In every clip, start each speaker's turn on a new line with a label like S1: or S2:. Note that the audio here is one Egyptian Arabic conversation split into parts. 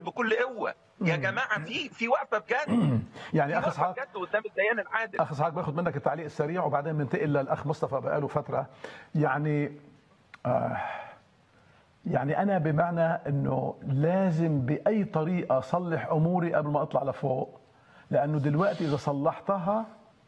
S1: بكل قوه يا جماعه في في وقفه بجد
S2: يعني
S1: في
S2: اخ
S1: وقفه
S2: اسحاق
S1: بجد قدام الديان العادل
S2: اخ اسحاق باخذ منك التعليق السريع وبعدين بننتقل للاخ مصطفى بقاله فتره يعني آه يعني انا بمعنى انه لازم باي طريقه اصلح اموري قبل ما اطلع لفوق لانه دلوقتي اذا صلحتها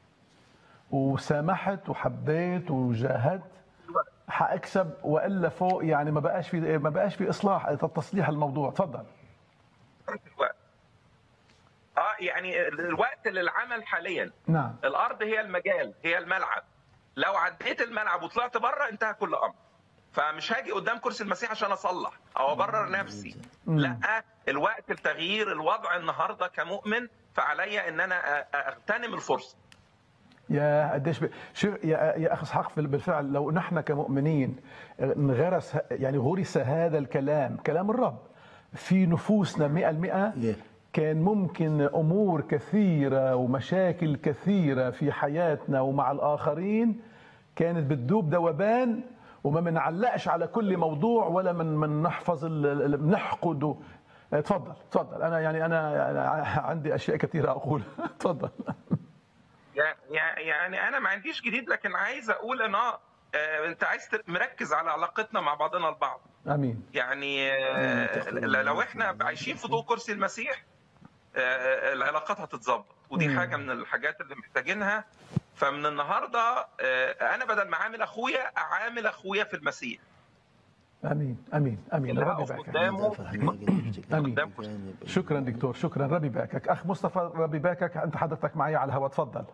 S2: وسامحت وحبيت وجاهدت حاكسب والا فوق يعني ما بقاش في ما بقاش في اصلاح تصليح الموضوع تفضل
S1: الوقت. اه يعني الوقت للعمل حاليا
S2: نعم
S1: الارض هي المجال هي الملعب لو عديت الملعب وطلعت بره انتهى كل امر فمش هاجي قدام كرسي المسيح عشان اصلح او ابرر نفسي لا الوقت لتغيير الوضع النهارده كمؤمن فعليا ان انا أ- أ- اغتنم الفرصه
S2: يا قديش ب... شو يا يا اخ اسحاق في- بالفعل لو نحن كمؤمنين انغرس يعني غرس هذا الكلام كلام الرب في نفوسنا 100%
S3: Yeah.
S2: كان ممكن امور كثيره ومشاكل كثيره في حياتنا ومع الاخرين كانت بتدوب ذوبان وما بنعلقش على كل موضوع ولا من من نحفظ ال- ال- بنحقد تفضل تفضل انا يعني انا أنا عندي اشياء كثيره اقولها تفضل
S1: يع- يع- يعني انا ما عنديش جديد لكن عايز اقول ان اه آه، انت عايز تر- مركز على علاقتنا مع بعضنا البعض
S2: امين
S1: يعني آه، لو احنا عايشين في ضوء كرسي المسيح آه، العلاقات هتتظبط ودي حاجه من الحاجات اللي محتاجينها فمن النهارده آه، انا بدل ما اعامل اخويا اعامل اخويا في المسيح
S2: امين امين امين
S1: اللي
S2: ربي
S1: هقف
S2: يباركك
S1: قدامه
S2: امين شكرا دكتور شكرا ربي يباركك اخ مصطفى ربي يباركك انت حضرتك معي على الهواء تفضل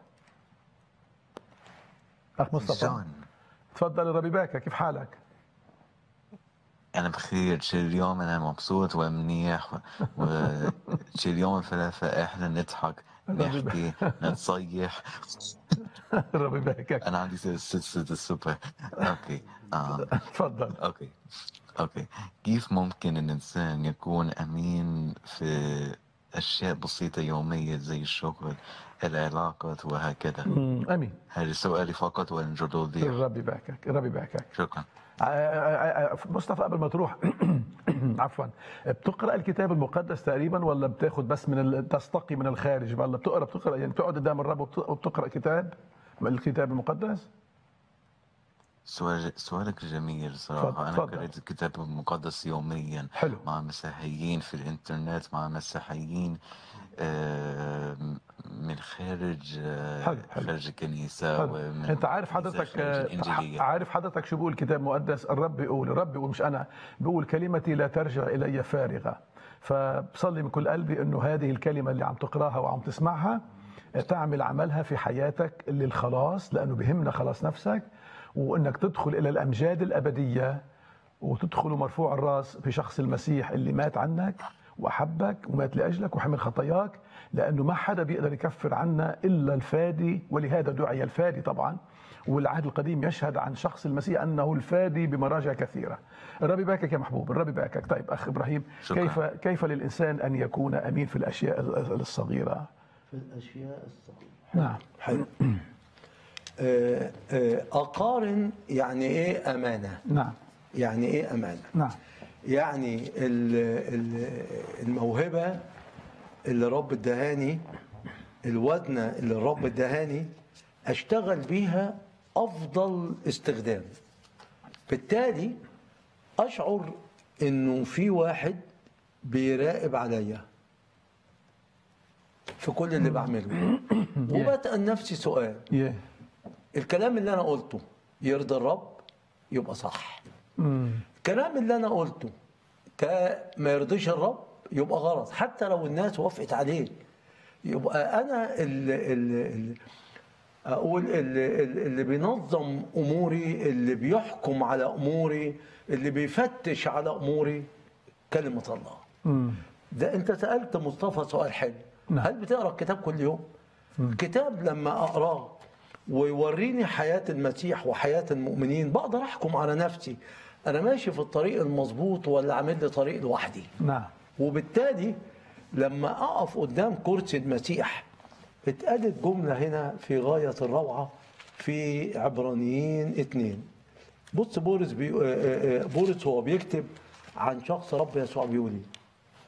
S2: اخ مصطفى
S4: جون
S2: تفضل ربي يباركك كيف حالك
S4: أنا بخير شي اليوم أنا مبسوط ومنيح وشي اليوم فلافة إحنا نضحك نحكي نتصيح
S2: ربي يباركك
S4: أنا عندي سلسلة السوبر أوكي آه.
S2: تفضل
S4: أوكي أوكي كيف ممكن الإنسان يكون أمين في أشياء بسيطة يومية زي الشغل العلاقات وهكذا
S2: أمم، امين
S4: هذا سؤالي فقط والجدودية
S2: ربي يباركك ربي يباركك
S4: شكرا
S2: ع- ع- ع- مصطفى قبل ما تروح عفوا بتقرا الكتاب المقدس تقريبا ولا بتاخذ بس من ال... تستقي من الخارج ولا بتقرا بتقرا يعني بتقعد قدام الرب وبت- وبتقرا كتاب من الكتاب المقدس
S4: سؤال سؤالك جميل صراحة
S2: تفضل-
S4: أنا
S2: تفضل.
S4: قرأت الكتاب المقدس يوميا
S2: حلو.
S4: مع مسيحيين في الإنترنت مع مسيحيين آه، من خارج آه،
S2: حلو- حلو.
S4: خارج الكنيسة
S2: حلو.
S4: ومن
S2: انت عارف
S4: الكنيسة
S2: حضرتك
S4: خارج الإنجيلية
S2: عارف حضرتك شو بيقول الكتاب المقدس الرب بيقول الرب بيقول مش انا بيقول كلمتي لا ترجع الي فارغه فبصلي من كل قلبي انه هذه الكلمه اللي عم تقراها وعم تسمعها تعمل عملها في حياتك للخلاص لانه بهمنا خلاص نفسك وانك تدخل الى الامجاد الابديه وتدخل مرفوع الراس في شخص المسيح اللي مات عنك واحبك ومات لاجلك وحمل خطاياك لانه ما حدا بيقدر يكفر عنا الا الفادي ولهذا دعي الفادي طبعا والعهد القديم يشهد عن شخص المسيح انه الفادي بمراجع كثيره. الرب يباركك يا محبوب، الرب يباركك. طيب اخ ابراهيم
S4: شكراً.
S2: كيف كيف للانسان ان يكون امين في الاشياء الصغيره؟
S3: في الاشياء الصغيره
S2: نعم
S3: حلو آه، آه، اقارن يعني ايه امانه
S2: نعم
S3: يعني ايه امانه
S2: نعم
S3: يعني ال- ال- الموهبه اللي رب ادهاني الوزنه اللي الرب ادهاني اشتغل بيها افضل استخدام بالتالي اشعر انه في واحد بيراقب عليا في كل اللي بعمله وبسال نفسي سؤال
S2: يه.
S3: الكلام اللي انا قلته يرضي الرب يبقى صح
S2: مم.
S3: الكلام اللي انا قلته ك- ما يرضيش الرب يبقى غلط حتى لو الناس وافقت عليه يبقى انا اللي, اللي اقول اللي, اللي بينظم اموري اللي بيحكم على اموري اللي بيفتش على اموري كلمه الله
S2: مم.
S3: ده انت سالت مصطفى سؤال حلو
S2: نعم.
S3: هل بتقرا الكتاب كل يوم كتاب لما اقراه ويوريني حياه المسيح وحياه المؤمنين بقدر احكم على نفسي انا ماشي في الطريق المظبوط ولا عامل لي طريق لوحدي
S2: نعم
S3: وبالتالي لما اقف قدام كرسي المسيح اتقالت جمله هنا في غايه الروعه في عبرانيين اتنين بص بولس بي... آه، آه، آه، بولس هو بيكتب عن شخص رب يسوع بيقول ايه